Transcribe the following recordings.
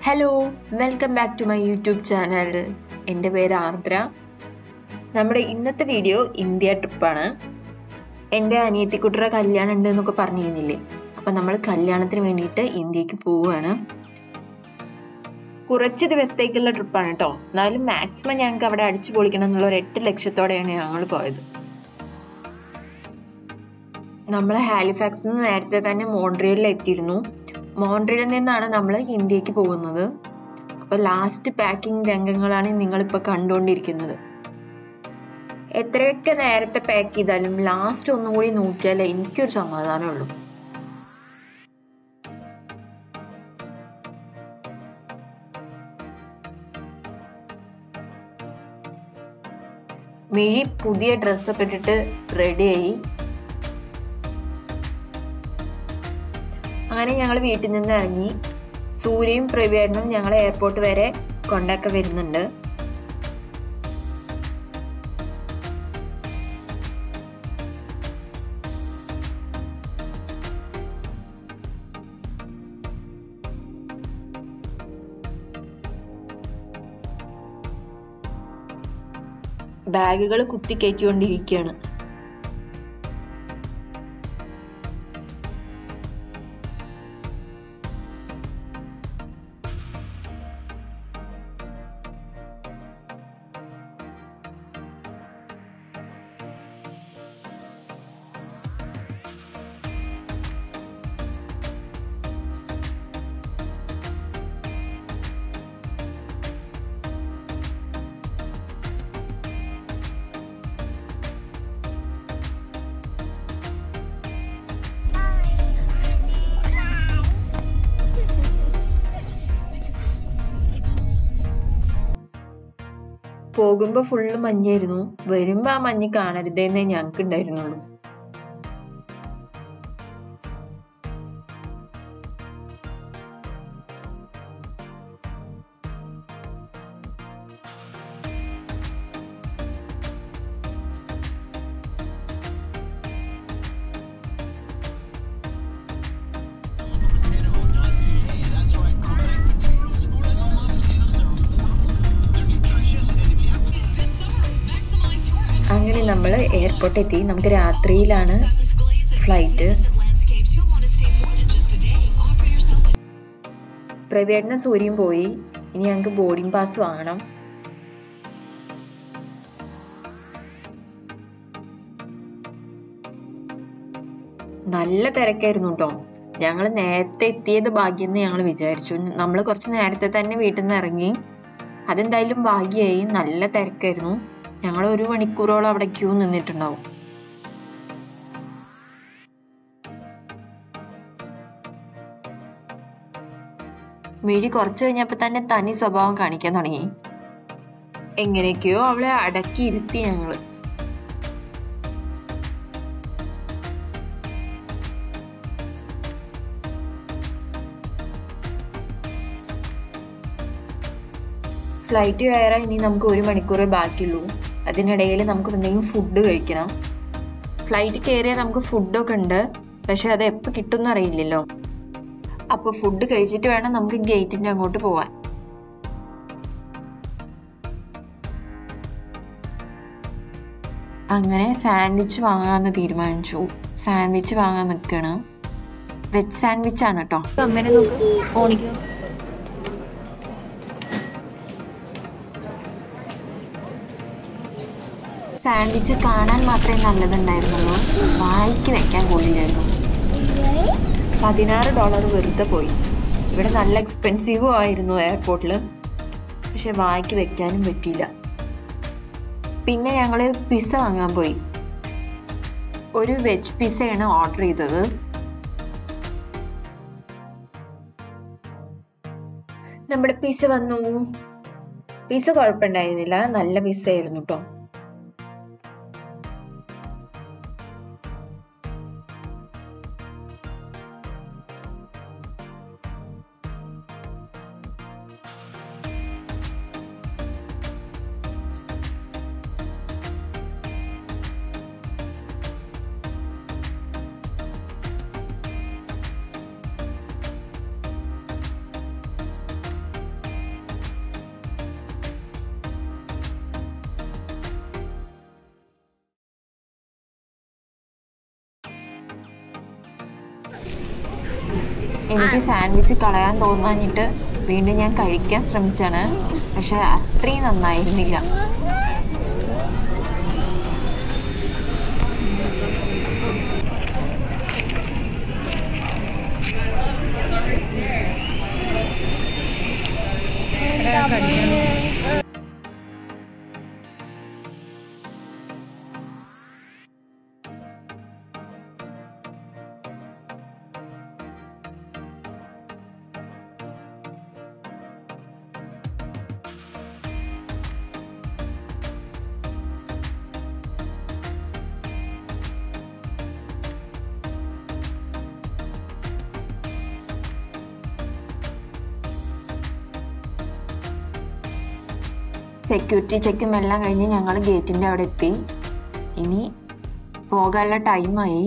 Hello welcome back to my YouTube channel എൻ്റെ പേര് ആർദ്ര നമ്മുടെ ഇന്നത്തെ വീഡിയോ ഇന്ത്യ ട്രിപ്പാണ് എൻ്റെ അനിയത്തിക്കുട്ടിയുടെ കല്യാണം ഉണ്ട് എന്നൊക്കെ പറഞ്ഞിരുന്നില്ലേ അപ്പം നമ്മൾ കല്യാണത്തിന് വേണ്ടിയിട്ട് ഇന്ത്യക്ക് പോവുകയാണ് കുറച്ച് ദിവസത്തേക്കുള്ള ട്രിപ്പാണ് കേട്ടോ എന്നാലും മാക്സിമം ഞങ്ങൾക്ക് അവിടെ അടിച്ചു പൊളിക്കണം എന്നുള്ള ഒരു എട്ട് ലക്ഷത്തോടെയാണ് ഞങ്ങൾ പോയത് നമ്മൾ ഹാലിഫാക്സിൽ നിന്ന് നേരത്തെ തന്നെ മോൺട്രിയലിൽ എത്തിയിരുന്നു മോൺട്രിയലിൽ നിന്നാണ് നമ്മൾ ഇന്ത്യക്ക് പോകുന്നത് അപ്പോൾ ലാസ്റ്റ് പാക്കിംഗ് രംഗങ്ങളാണ് നിങ്ങളിപ്പോൾ കണ്ടുകൊണ്ടിരിക്കുന്നത് എത്രയൊക്കെ നേരത്തെ പാക്ക് ചെയ്താലും ലാസ്റ്റ് ഒന്നും കൂടി നോക്കിയാലേ എനിക്കൊരു സമാധാനമുള്ളൂ മിഴി പുതിയ ഡ്രസ്സൊക്കെ ഇട്ടിട്ട് റെഡിയായി അങ്ങനെ ഞങ്ങൾ വീട്ടിൽ നിന്ന് ഇറങ്ങി സൂര്യയും പ്രവീണും ഞങ്ങളെ എയർപോർട്ട് വരെ കൊണ്ടാക്കി വരുന്നുണ്ട് ബാഗുകൾ കുത്തിക്കയറ്റിക്കൊണ്ടിരിക്കുകയാണ് പോകുമ്പോ ഫുള്ള് മഞ്ഞായിരുന്നു വരുമ്പോ ആ മഞ്ഞ് കാണരുതെന്നേ ഞങ്ങൾക്ക് ഉണ്ടായിരുന്നുള്ളൂ അങ്ങനെ നമ്മൾ എയർപോർട്ട് എത്തി നമുക്ക് രാത്രിയിലാണ് ഫ്ലൈറ്റ് പ്രവേട്ടന സൂര്യൻ പോയി ഇനി ഞങ്ങൾക്ക് ബോർഡിംഗ് പാസ് വാങ്ങണം നല്ല തിരക്കായിരുന്നു കേട്ടോ ഞങ്ങൾ നേരത്തെ എത്തിയത് ഭാഗ്യം എന്ന് ഞങ്ങൾ വിചാരിച്ചു നമ്മൾ കുറച്ച് നേരത്തെ തന്നെ വീട്ടിൽ നിന്ന് ഇറങ്ങി അതെന്തായാലും ഭാഗ്യമായി നല്ല തിരക്കായിരുന്നു ഞങ്ങൾ ഒരു മണിക്കൂറോളം അവിടെ ക്യൂ നിന്നിട്ടുണ്ടാവും മിഴി കുറച്ച് കഴിഞ്ഞപ്പോ തന്നെ തനി സ്വഭാവം കാണിക്കാൻ തുടങ്ങി എങ്ങനെയൊക്കെയോ അവളെ അടക്കി ഇരുത്തി ഞങ്ങള് ഫ്ലൈറ്റ് കയറാൻ ഇനി നമുക്ക് ഒരു മണിക്കൂറേ ബാക്കിയുള്ളൂ അതിനിടയിൽ നമുക്ക് എന്തെങ്കിലും ഫുഡ് കഴിക്കണം ഫ്ലൈറ്റ് കയറിയാൽ നമുക്ക് ഫുഡൊക്കെ ഉണ്ട് പക്ഷെ അത് എപ്പോൾ കിട്ടുമെന്ന് അറിയില്ലല്ലോ അപ്പോൾ ഫുഡ് കഴിച്ചിട്ട് വേണം നമുക്ക് ഗേറ്റിൻ്റെ അങ്ങോട്ട് പോവാൻ അങ്ങനെ സാൻഡ്വിച്ച് വാങ്ങാമെന്ന് തീരുമാനിച്ചു സാൻഡ്വിച്ച് വാങ്ങാൻ നിൽക്കണം വെജ് സാൻഡ്വിച്ച് ആണ് കേട്ടോ അമ്മേനെ നോക്ക് ഓണിക്ക് സാൻഡ്വിച്ച് കാണാൻ മാത്രമേ നല്ലതുണ്ടായിരുന്നുള്ളൂ വായിക്ക് വെക്കാൻ പോലില്ലായിരുന്നു പതിനാറ് ഡോളർ വെറുതെ പോയി ഇവിടെ നല്ല എക്സ്പെൻസീവും ആയിരുന്നു എയർപോർട്ടിൽ പക്ഷെ വായിക്ക് വെക്കാനും പറ്റിയില്ല പിന്നെ ഞങ്ങൾ പിസ്സ വാങ്ങാൻ പോയി ഒരു വെജ് പിസ്സയാണ് ഓർഡർ ചെയ്തത് നമ്മുടെ പിസ്സ വന്നു പിസ്സ കുഴപ്പമുണ്ടായിരുന്നില്ല നല്ല പിസ്സ ആയിരുന്നു കേട്ടോ എനിക്ക് സാൻഡ്വിച്ച് കളയാൻ തോന്നാഞ്ഞിട്ട് വീണ്ടും ഞാൻ കഴിക്കാൻ ശ്രമിച്ചാണ് പക്ഷെ അത്രയും നന്നായിരുന്നില്ല സെക്യൂരിറ്റി ചെക്കും എല്ലാം കഴിഞ്ഞ് ഞങ്ങൾ ഗേറ്റിന്റെ അവിടെ എത്തി ഇനി പോകാനുള്ള ടൈമായി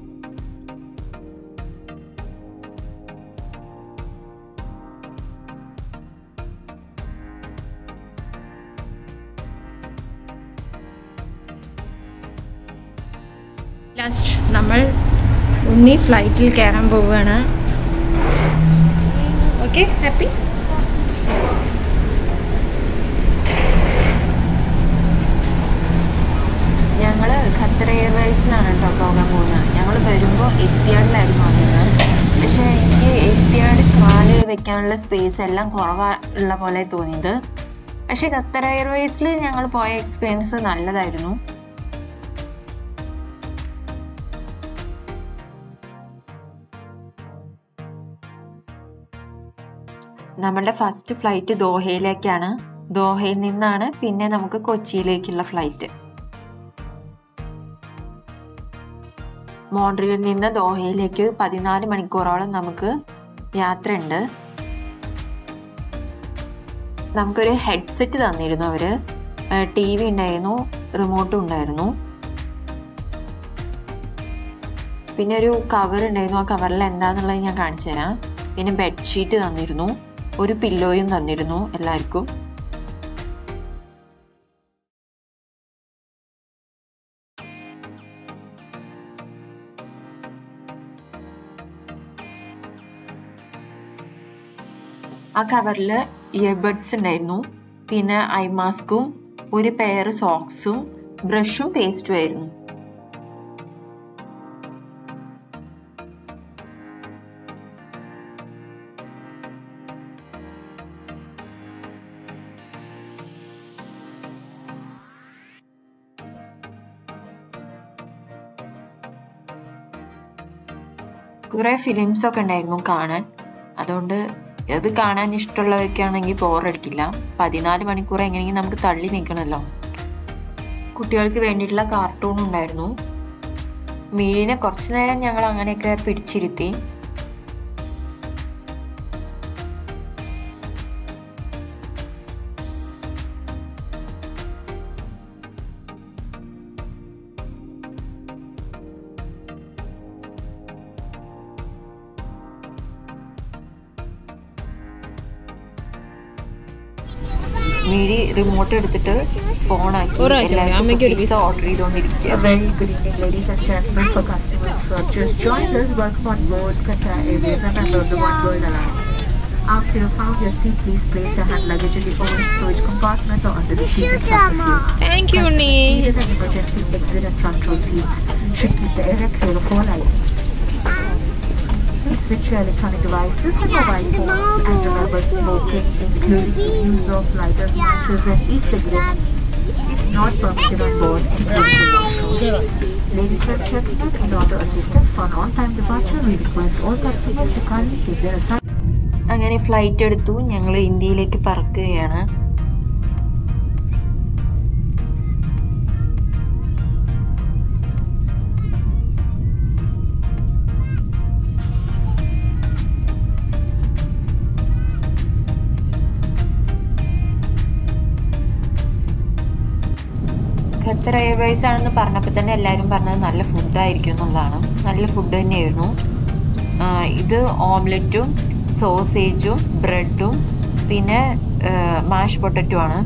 ലാസ്റ്റ് നമ്മൾ ഉണ്ണി ഫ്ലൈറ്റിൽ കയറാൻ പോവുകയാണ് ഓക്കെ ഹാപ്പി ഞങ്ങൾ ഖത്തർ എയർവേസിലാണ് കേട്ടോ പോകാൻ പോകുന്നത് ഞങ്ങൾ വരുമ്പോൾ എത്തിയാടിലായിരുന്നു വന്നത് പക്ഷെ എനിക്ക് എത്തിയാട് കാല് വെക്കാനുള്ള സ്പേസ് എല്ലാം കുറവുള്ള പോലെ തോന്നിയത് പക്ഷെ ഖത്തർ എയർവേസിൽ ഞങ്ങൾ പോയ എക്സ്പീരിയൻസ് നല്ലതായിരുന്നു നമ്മളുടെ ഫസ്റ്റ് ഫ്ലൈറ്റ് ദോഹയിലേക്കാണ് ദോഹയിൽ നിന്നാണ് പിന്നെ നമുക്ക് കൊച്ചിയിലേക്കുള്ള ഫ്ലൈറ്റ് മോൺട്രിയിൽ നിന്ന് ദോഹയിലേക്ക് പതിനാല് മണിക്കൂറോളം നമുക്ക് യാത്രയുണ്ട് നമുക്കൊരു ഹെഡ്സെറ്റ് തന്നിരുന്നു അവര് ടി വി ഉണ്ടായിരുന്നു റിമോട്ടും ഉണ്ടായിരുന്നു പിന്നെ ഒരു കവർ ഉണ്ടായിരുന്നു ആ കവറിൽ എന്താന്നുള്ളത് ഞാൻ കാണിച്ചു തരാം പിന്നെ ബെഡ്ഷീറ്റ് തന്നിരുന്നു ഒരു പില്ലോയും തന്നിരുന്നു എല്ലാവർക്കും ആ കവറിൽ ഇയർബഡ്സ് ഉണ്ടായിരുന്നു പിന്നെ ഐ മാസ്കും ഒരു പെയർ സോക്സും ബ്രഷും പേസ്റ്റും ആയിരുന്നു കുറെ ഫിലിംസ് ഒക്കെ ഉണ്ടായിരുന്നു കാണാൻ അതുകൊണ്ട് അത് കാണാൻ ഇഷ്ടമുള്ളവർക്കാണെങ്കിൽ ബോറടിക്കില്ല പതിനാല് മണിക്കൂർ എങ്ങനെയെങ്കിലും നമുക്ക് തള്ളി നിൽക്കണമല്ലോ കുട്ടികൾക്ക് വേണ്ടിയിട്ടുള്ള കാർട്ടൂൺ ഉണ്ടായിരുന്നു മീനിനെ കുറച്ചു നേരം ഞങ്ങൾ അങ്ങനെയൊക്കെ പിടിച്ചിരുത്തി മീഡി റിമോട്ട് എടുത്തിട്ട് ഫോണാക്കി ഒരാഴ്ച മതി. അമ്മയ്ക്ക് ഒരു പിസ്സ ഓർഡർ ചെയ്തോണ്ടിരിക്കുക A very good evening, ladies and gentlemen. For customers who have just joined us, welcome on board Qatar Airways and member of the One World Alliance. After you found your seat, please place your hand luggage in the own storage compartment or under the seat in front of you. Thank you Unni Needed an emergency exit and front row seat. Should keep the air clear of all items. Please switch your electronic devices and mobile phones and remember smoking, including the use of lighters, matches and e-cigarettes, is not permitted on board including the washroom. Ladies and gentlemen, in order assistance for an on-time departure, we request all customers to kindly take their assigned അങ്ങനെ flight എടുത്തു ഞങ്ങൾ ഇന്ത്യയിലേക്ക് പറക്കുകയാണ് Qatar Airways ആണെന്ന് പറഞ്ഞപ്പോൾ തന്നെ എല്ലാവരും പറഞ്ഞത് നല്ല ഫുഡായിരിക്കും എന്നുള്ളതാണ് നല്ല ഫുഡ് തന്നെയായിരുന്നു ആ, ഇത് ഓംലെറ്റും സോസേജും ബ്രെഡും പിന്നെ മാഷ് പൊട്ടറ്റോ ആണ്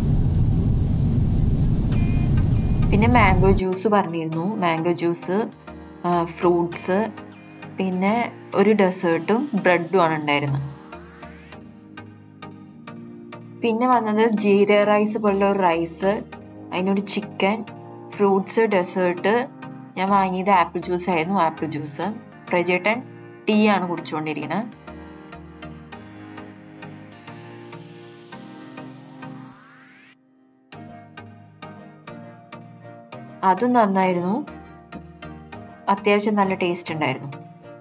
പിന്നെ മാംഗോ ജ്യൂസ് പറഞ്ഞിരുന്നു മാംഗോ ജ്യൂസ് ഫ്രൂട്ട്സ് പിന്നെ ഒരു ഡെസേർട്ടും ബ്രെഡും ആണ് ഉണ്ടായിരുന്നത് പിന്നെ വന്നത് ജീര റൈസ് പോലുള്ള ഒരു റൈസ് അതിനൊരു ചിക്കൻ ഫ്രൂട്ട്സ് ഡെസേർട്ട് ഞാൻ വാങ്ങിയത് ആപ്പിൾ ജ്യൂസ് ആയിരുന്നു ആപ്പിൾ ജ്യൂസ് പ്രജേട്ടൻ ടീ ആണ് കുടിച്ചുകൊണ്ടിരിക്കുന്നത് അതും നന്നായിരുന്നു അത്യാവശ്യം നല്ല ടേസ്റ്റ് ഉണ്ടായിരുന്നു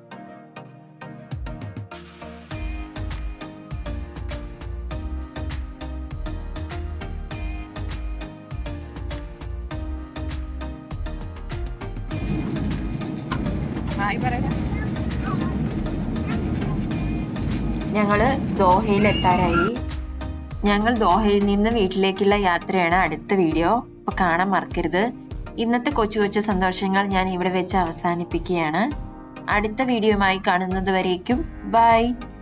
ഞങ്ങള് ദോഹയിൽ എത്താറായി ഞങ്ങൾ ദോഹയിൽ നിന്ന് വീട്ടിലേക്കുള്ള യാത്രയാണ് അടുത്ത വീഡിയോ അപ്പൊ കാണാൻ മറക്കരുത് ഇന്നത്തെ കൊച്ചു കൊച്ചു സന്തോഷങ്ങൾ ഞാൻ ഇവിടെ വെച്ച് അവസാനിപ്പിക്കുകയാണ് അടുത്ത വീഡിയോയുമായി കാണുന്നത് വരേക്കും ബൈ